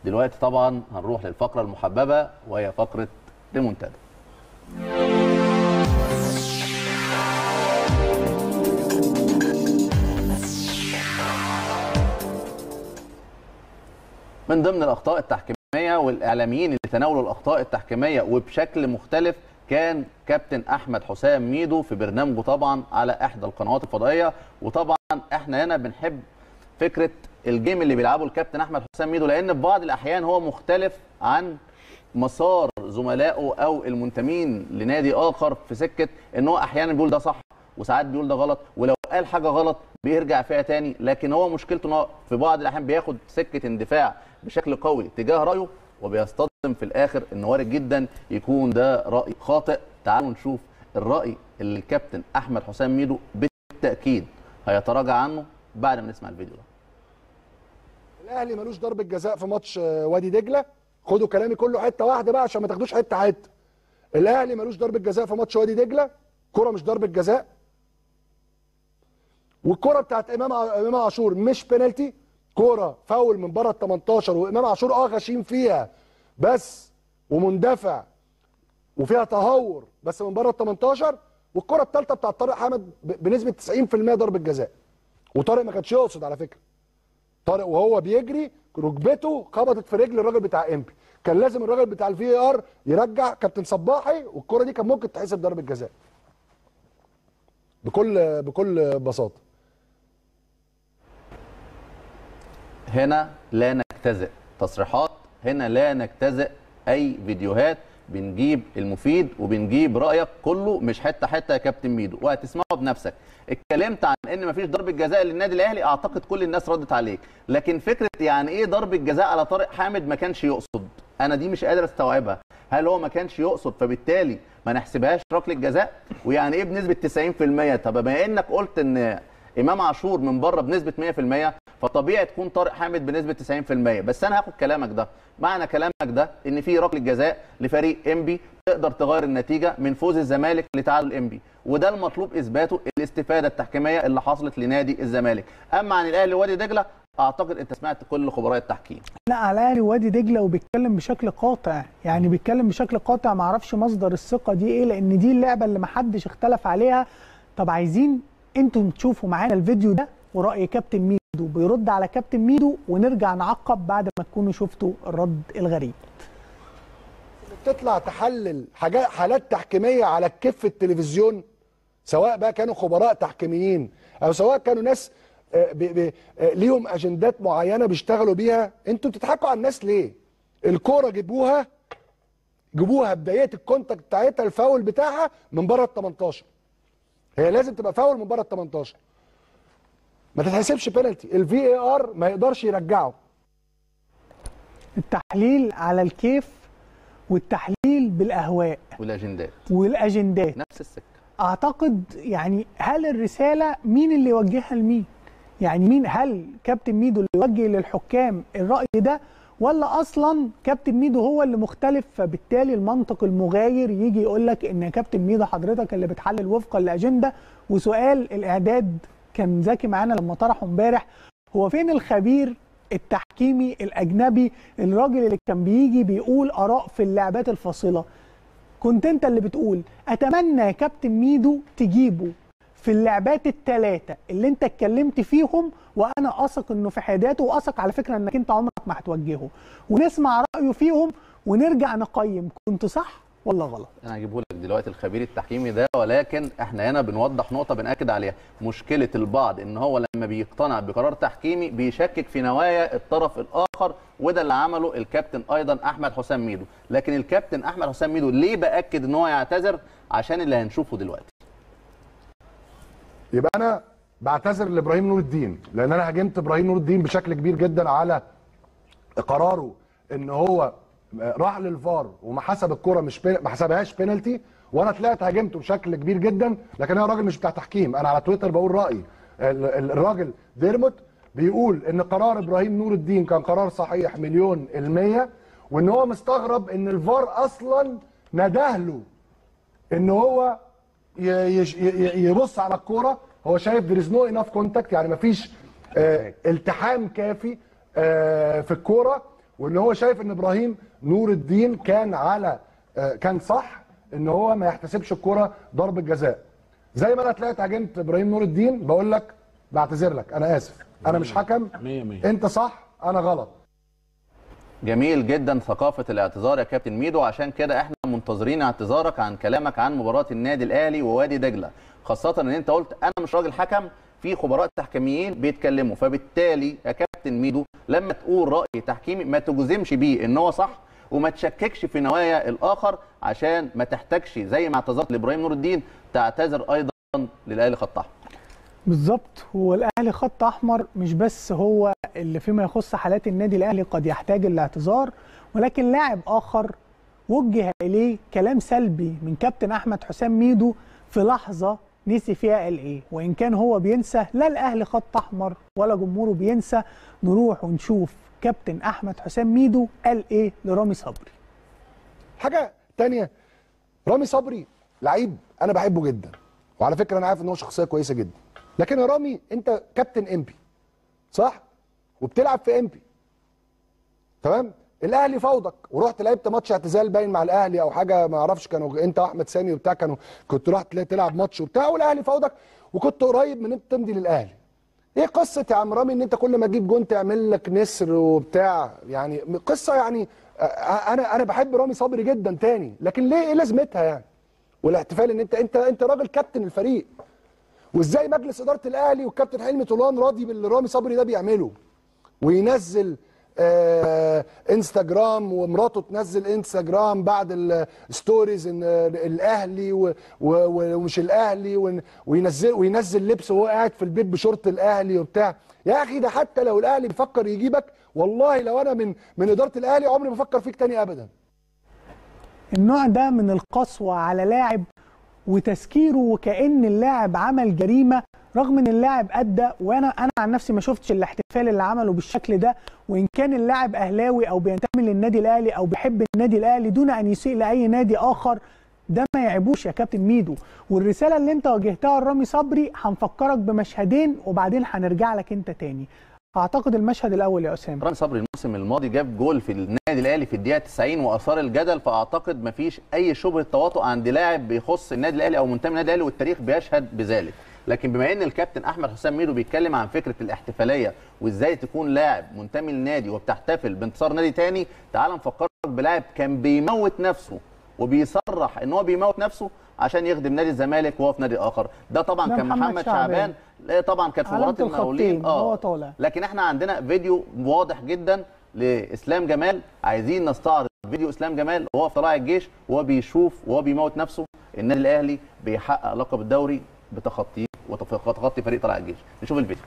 دلوقتي طبعا هنروح للفقره المحببه وهي فقره ريمونتادا من ضمن الاخطاء التحكيميه والاعلاميين اللي تناولوا الاخطاء التحكيميه وبشكل مختلف كان كابتن احمد حسام ميدو في برنامجه طبعا على احدى القنوات الفضائيه وطبعا احنا هنا بنحب فكره الجيم اللي بيلعبه الكابتن احمد حسام ميدو لان في بعض الاحيان هو مختلف عن مسار زملائه او المنتمين لنادي اخر في سكه ان هو احيانا بيقول ده صح وساعات بيقول ده غلط ولو قال حاجه غلط بيرجع فيها تاني لكن هو مشكلته ان هو في بعض الاحيان بياخد سكه اندفاع بشكل قوي تجاه رايه وبيصطدم في الاخر ان وارد جدا يكون ده راي خاطئ تعالوا نشوف الراي اللي الكابتن احمد حسام ميدو بالتاكيد هيتراجع عنه بعد ما نسمع الفيديو ده الاهلي ملوش ضربه جزاء في ماتش آه، وادي دجله خدوا كلامي كله حته واحده بقى عشان ما تاخدوش حته حته الاهلي ملوش ضربه جزاء في ماتش وادي دجله كره مش ضربه جزاء والكره بتاعت امام ع- امام عاشور مش بينالتي كره فاول من بره ال 18 وامام عاشور اه غشيم فيها بس ومندفع وفيها تهور بس من بره ال 18 والكره الثالثه بتاعت طارق حامد ب- بنسبه 90% ضربه جزاء وطارق ما كانش يقصد على فكره طارق وهو بيجري ركبته خبطت في رجل الراجل بتاع امبي كان لازم الراجل بتاع الفي ار يرجع كابتن صباحي والكره دي كان ممكن تحسب ضربه جزاء بكل بكل بساطه هنا لا نجتزئ تصريحات هنا لا نجتزئ اي فيديوهات بنجيب المفيد وبنجيب رايك كله مش حته حته يا كابتن ميدو وهتسمعه بنفسك اتكلمت عن ان مفيش ضربه جزاء للنادي الاهلي اعتقد كل الناس ردت عليك لكن فكره يعني ايه ضربه جزاء على طارق حامد ما كانش يقصد انا دي مش قادر استوعبها هل هو ما كانش يقصد فبالتالي ما نحسبهاش ركله جزاء ويعني ايه بنسبه 90% طب بما انك قلت ان امام عاشور من بره بنسبه 100% فطبيعي تكون طارق حامد بنسبه 90% بس انا هاخد كلامك ده معنى كلامك ده ان في ركله جزاء لفريق انبي تقدر تغير النتيجه من فوز الزمالك لتعادل انبي وده المطلوب اثباته الاستفاده التحكيميه اللي حصلت لنادي الزمالك اما عن الاهلي وادي دجله اعتقد انت سمعت كل خبراء التحكيم لا على الاهلي وادي دجله وبيتكلم بشكل قاطع يعني بيتكلم بشكل قاطع ما اعرفش مصدر الثقه دي ايه لان دي اللعبه اللي ما حدش اختلف عليها طب عايزين انتم تشوفوا معانا الفيديو ده وراي كابتن ميدو بيرد على كابتن ميدو ونرجع نعقب بعد ما تكونوا شفتوا الرد الغريب تطلع تحلل حاجات حالات تحكيميه على الكف التلفزيون سواء بقى كانوا خبراء تحكيميين او سواء كانوا ناس آه، بي- بي- آه، ليهم اجندات معينه بيشتغلوا بيها انتوا بتضحكوا على الناس ليه الكوره جيبوها جيبوها بدايه الكونتاكت بتاعتها الفاول بتاعها من بره ال 18 هي لازم تبقى فاول من بره ال 18 ما تتحسبش بينالتي الفي اي ار ما يقدرش يرجعه التحليل على الكيف والتحليل بالاهواء والاجندات والاجندات نفس السكه اعتقد يعني هل الرساله مين اللي يوجهها لمين يعني مين هل كابتن ميدو اللي يوجه للحكام الراي ده ولا اصلا كابتن ميدو هو اللي مختلف فبالتالي المنطق المغاير يجي يقول لك ان يا كابتن ميدو حضرتك اللي بتحلل وفقا لاجنده وسؤال الاعداد كان ذكي معانا لما طرحه امبارح هو فين الخبير التحكيمي الاجنبي الراجل اللي كان بيجي بيقول اراء في اللعبات الفاصله كنت انت اللي بتقول اتمنى يا كابتن ميدو تجيبه في اللعبات الثلاثه اللي انت اتكلمت فيهم وانا اثق انه في حياداته واثق على فكره انك انت عمرك ما هتوجهه ونسمع رايه فيهم ونرجع نقيم كنت صح ولا غلط انا هجيبه لك دلوقتي الخبير التحكيمي ده ولكن احنا هنا بنوضح نقطه بناكد عليها مشكله البعض ان هو لما بيقتنع بقرار تحكيمي بيشكك في نوايا الطرف الاخر وده اللي عمله الكابتن ايضا احمد حسام ميدو لكن الكابتن احمد حسام ميدو ليه باكد ان هو يعتذر عشان اللي هنشوفه دلوقتي يبقى انا بعتذر لابراهيم نور الدين لان انا هاجمت ابراهيم نور الدين بشكل كبير جدا على قراره ان هو راح للفار وما حسب الكره مش بي... ما حسبهاش بينالتي وانا طلعت هاجمته بشكل كبير جدا لكن انا راجل مش بتاع تحكيم انا على تويتر بقول رايي ال- ال- الراجل ديرموت بيقول ان قرار ابراهيم نور الدين كان قرار صحيح مليون المية وان هو مستغرب ان الفار اصلا ندهله ان هو ي- يش- ي- يبص على الكوره هو شايف there is no enough contact يعني مفيش آه التحام كافي آه في الكوره وان هو شايف ان ابراهيم نور الدين كان على آه، كان صح ان هو ما يحتسبش الكره ضربه جزاء زي ما انا طلعت هاجمت ابراهيم نور الدين بقول لك بعتذر لك انا اسف انا مش حكم مية مية. انت صح انا غلط جميل جدا ثقافة الاعتذار يا كابتن ميدو عشان كده احنا منتظرين اعتذارك عن كلامك عن مباراة النادي الاهلي ووادي دجلة خاصة ان انت قلت انا مش راجل حكم في خبراء تحكيميين بيتكلموا فبالتالي يا كابتن ميدو لما تقول رأي تحكيمي ما تجزمش بيه ان هو صح وما تشككش في نوايا الاخر عشان ما تحتاجش زي ما اعتذرت لابراهيم نور الدين تعتذر ايضا للاهلي خط احمر بالظبط هو الاهلي خط احمر مش بس هو اللي فيما يخص حالات النادي الاهلي قد يحتاج الاعتذار ولكن لاعب اخر وجه اليه كلام سلبي من كابتن احمد حسام ميدو في لحظه نسي فيها قال ايه وان كان هو بينسى لا الاهلي خط احمر ولا جمهوره بينسى نروح ونشوف كابتن احمد حسام ميدو قال ايه لرامي صبري حاجه تانية رامي صبري لعيب انا بحبه جدا وعلى فكره انا عارف ان هو شخصيه كويسه جدا لكن يا رامي انت كابتن امبي صح وبتلعب في امبي تمام الاهلي فوضك ورحت لعبت ماتش اعتزال باين مع الاهلي او حاجه ما اعرفش كانوا انت واحمد سامي وبتاع كانوا كنت رحت تلعب ماتش وبتاع والاهلي فوضك وكنت قريب من انت تمضي للاهلي ايه قصه يا عم رامي ان انت كل ما تجيب جون تعمل لك نسر وبتاع يعني قصه يعني آه، انا انا بحب رامي صبري جدا تاني لكن ليه ايه لازمتها يعني والاحتفال ان انت انت انت راجل كابتن الفريق وازاي مجلس اداره الاهلي والكابتن حلمي طولان راضي باللي رامي صبري ده بيعمله وينزل آه انستجرام ومراته تنزل انستجرام بعد الستوريز ان الاهلي و- و- ومش الاهلي ون- وينزل وينزل لبس وهو قاعد في البيت بشورت الاهلي وبتاع يا اخي ده حتى لو الاهلي بيفكر يجيبك والله لو انا من من اداره الاهلي عمري ما افكر فيك تاني ابدا النوع ده من القسوة على لاعب وتسكيره وكأن اللاعب عمل جريمة رغم ان اللاعب ادى وانا انا عن نفسي ما شفتش الاحتفال اللي عمله بالشكل ده وان كان اللاعب اهلاوي او بينتمي للنادي الاهلي او بيحب النادي الاهلي دون ان يسيء لاي نادي اخر ده ما يعيبوش يا كابتن ميدو والرساله اللي انت واجهتها لرامي صبري هنفكرك بمشهدين وبعدين هنرجع لك انت تاني اعتقد المشهد الاول يا اسامه رامي صبري الموسم الماضي جاب جول في النادي الاهلي في الدقيقه 90 واثار الجدل فاعتقد مفيش اي شبهه تواطؤ عند لاعب بيخص النادي الاهلي او منتمي للنادي الاهلي والتاريخ بيشهد بذلك لكن بما ان الكابتن احمد حسام ميدو بيتكلم عن فكره الاحتفاليه وازاي تكون لاعب منتمي للنادي وبتحتفل بانتصار نادي تاني تعال نفكرك بلاعب كان بيموت نفسه وبيصرح ان هو بيموت نفسه عشان يخدم نادي الزمالك وهو في نادي اخر ده طبعا ده كان محمد محمد شعبان. شعبان لا طبعا كانت في علامة مباراه المقاولين الخطين وهو طالع. لكن احنا عندنا فيديو واضح جدا لاسلام جمال عايزين نستعرض فيديو اسلام جمال وهو في طلائع الجيش وهو بيشوف وهو بيموت نفسه النادي الاهلي بيحقق لقب الدوري بتخطيه وتخطي فريق طلائع الجيش نشوف الفيديو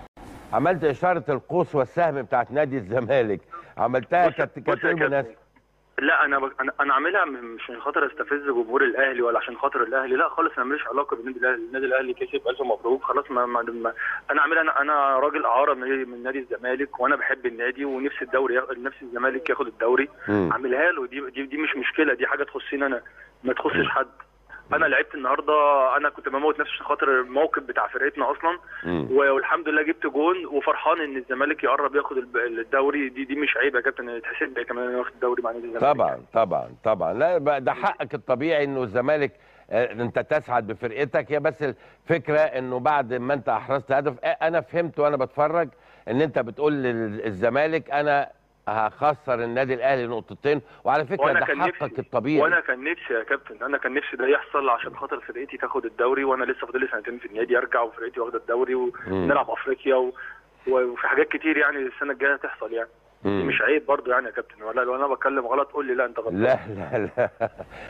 عملت اشاره القوس والسهم بتاعت نادي الزمالك عملتها بص- كانت بص كانت يا ايه كابتن، مناسبه لا انا ب... انا انا عاملها م- مش عشان خاطر استفز جمهور الاهلي ولا عشان خاطر الاهلي لا خالص انا ماليش علاقه بالنادي الاهلي النادي الاهلي كسب الف مبروك خلاص ما, ما... ما... انا عاملها انا انا راجل اعاره من من نادي الزمالك وانا بحب النادي ونفسي الدوري ياخد نفسي الزمالك ياخد الدوري مم. عاملها له دي, دي دي مش مشكله دي حاجه تخصني انا ما تخصش حد انا لعبت النهارده انا كنت بموت نفسي عشان خاطر الموقف بتاع فرقتنا اصلا مم. والحمد لله جبت جون وفرحان ان الزمالك يقرب ياخد الب- الدوري دي دي مش عيب يا كابتن يتحسب لي كمان إنه ياخد الدوري مع نادي الزمالك طبعا طبعا طبعا لا بقى ده حقك الطبيعي انه الزمالك آه، انت تسعد بفرقتك هي بس الفكره انه بعد ما انت احرزت هدف آه، انا فهمت وانا بتفرج ان انت بتقول للزمالك انا هخسر النادي الاهلي نقطتين وعلى فكره وانا ده كان حقك نفسي الطبيعي وانا كان نفسي يا كابتن انا كان نفسي ده يحصل عشان خاطر فرقتي تاخد الدوري وانا لسه فاضل لي سنتين في النادي ارجع وفرقتي واخده الدوري ونلعب افريقيا و... وفي حاجات كتير يعني السنه الجايه هتحصل يعني دي مم. مش عيب برضو يعني يا كابتن ولا لو انا بتكلم غلط قول لي لا انت غلطان لا لا لا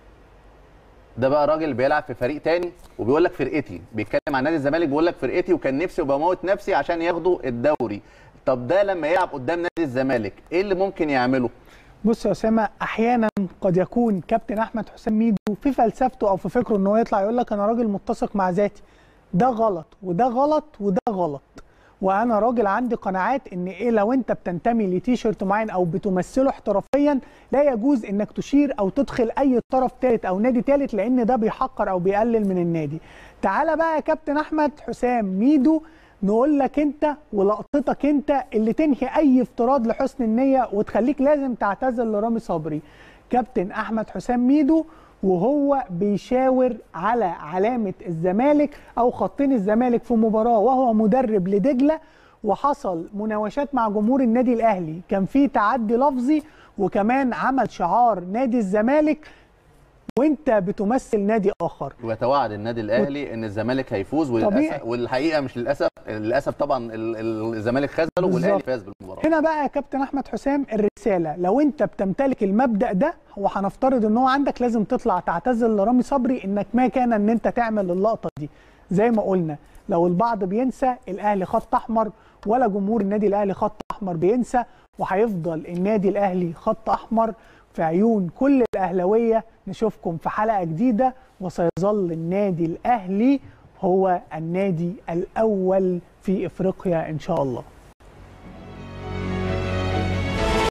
ده بقى راجل بيلعب في فريق تاني وبيقول لك فرقتي بيتكلم عن نادي الزمالك بيقول لك فرقتي وكان نفسي وبموت نفسي عشان ياخدوا الدوري طب ده لما يلعب قدام نادي الزمالك ايه اللي ممكن يعمله بص يا اسامه احيانا قد يكون كابتن احمد حسام ميدو في فلسفته او في فكره ان هو يطلع يقول لك انا راجل متسق مع ذاتي ده غلط وده غلط وده غلط وانا راجل عندي قناعات ان ايه لو انت بتنتمي لتيشيرت معين او بتمثله احترافيا لا يجوز انك تشير او تدخل اي طرف ثالث او نادي ثالث لان ده بيحقر او بيقلل من النادي تعالى بقى يا كابتن احمد حسام ميدو نقول لك انت ولقطتك انت اللي تنهي اي افتراض لحسن النيه وتخليك لازم تعتذر لرامي صبري كابتن احمد حسام ميدو وهو بيشاور على علامه الزمالك او خطين الزمالك في مباراه وهو مدرب لدجله وحصل مناوشات مع جمهور النادي الاهلي كان في تعدي لفظي وكمان عمل شعار نادي الزمالك وانت بتمثل نادي اخر ويتوعد النادي الاهلي ان الزمالك هيفوز طبيعي. وللاسف والحقيقه مش للاسف للاسف طبعا ال- ال- الزمالك خذله والاهلي بالظبط. فاز بالمباراه هنا بقى يا كابتن احمد حسام الرساله لو انت بتمتلك المبدا ده وهنفترض ان هو عندك لازم تطلع تعتذر لرامي صبري انك ما كان ان انت تعمل اللقطه دي زي ما قلنا لو البعض بينسى الاهلي خط احمر ولا جمهور النادي الاهلي خط احمر بينسى وهيفضل النادي الاهلي خط احمر في عيون كل الاهلاويه نشوفكم في حلقه جديده وسيظل النادي الاهلي هو النادي الاول في افريقيا ان شاء الله